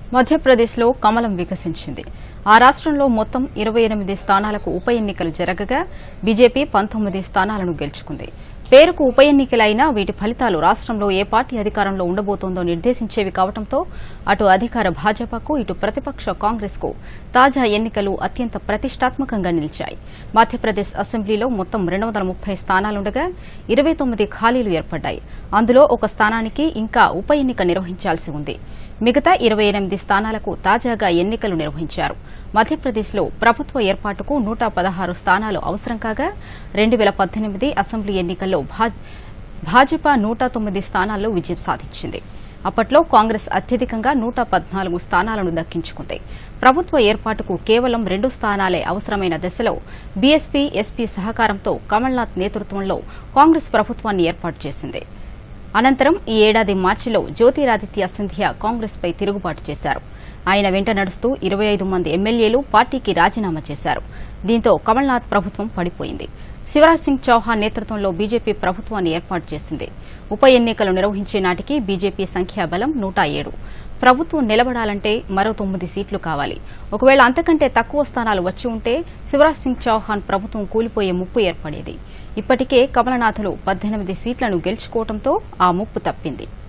మధ్యప్రదేశ్లో కమలం వికసించింది ఆ రాష్ట్రంలో మొత్తం ఇరవై ఎనిమిది స్థానాలకు ఉప ఎన్నికలు జరగగా బీజేపీ పంతొమ్మిది స్థానాలను గెలుచుకుంది పేరుకు ఉప ఎన్నికలైనా వీటి ఫలితాలు రాష్ట్రంలో ఏ పార్టీ అధికారంలో ఉండబోతోందో నిర్దేశించేవి కావడంతో అటు అధికార భాజపాకు ఇటు ప్రతిపక్ష కాంగ్రెస్ కు తాజా ఎన్నికలు అత్యంత ప్రతిష్టాత్మకంగా నిలిచాయి మధ్యప్రదేశ్ అసెంబ్లీలో మొత్తం రెండు వందల ముప్పై స్థానాలుండగా ఇరవై తొమ్మిది ఖాళీలు ఏర్పడ్డాయి అందులో ఒక స్థానానికి ఇంకా ఉప ఎన్నిక నిర్వహించాల్సి ఉంది మిగతా ఇరవై ఎనిమిది స్థానాలకు తాజాగా ఎన్నికలు నిర్వహించారు మధ్యప్రదేశ్లో ప్రభుత్వ ఏర్పాటుకు నూట పదహారు స్థానాలు అవసరం కాగా రెండు వేల పద్దెనిమిది అసెంబ్లీ ఎన్నికల్లో భా- భాజపా నూట తొమ్మిది స్థానాల్లో విజయం సాధించింది అప్పట్లో కాంగ్రెస్ అత్యధికంగా నూట పద్నాలుగు స్థానాలను దక్కించుకుంది ప్రభుత్వ ఏర్పాటుకు కేవలం రెండు స్థానాలే అవసరమైన దశలో బీఎస్పీ ఎస్పీ సహకారంతో కమల్నాథ్ నేతృత్వంలో కాంగ్రెస్ ప్రభుత్వాన్ని ఏర్పాటు చేసింది అనంతరం ఈ ఏడాది మార్చిలో జ్యోతిరాదిత్య సింధియా కాంగ్రెస్ పై తిరుగుబాటు చేశారు ఆయన వెంట నడుస్తూ ఇరవై ఐదు మంది ఎమ్మెల్యేలు పార్టీకి రాజీనామా చేశారు దీంతో కమల్నాథ్ ప్రభుత్వం పడిపోయింది శివరాజ్ సింగ్ చౌహాన్ నేతృత్వంలో బీజేపీ ప్రభుత్వాన్ని ఏర్పాటు చేసింది ఉప ఎన్నికలు నిర్వహించే నాటికి బీజేపీ సంఖ్యాబలం నూట ఏడు ప్రభుత్వం నిలబడాలంటే మరో తొమ్మిది సీట్లు కావాలి ఒకవేళ అంతకంటే తక్కువ స్థానాలు వచ్చి ఉంటే శివరాజ్ సింగ్ చౌహాన్ ప్రభుత్వం కూలిపోయే ముప్పు ఏర్పడేది ఇప్పటికే కమలనాథులు పద్దెనిమిది సీట్లను గెలుచుకోవడంతో ఆ ముప్పు తప్పింది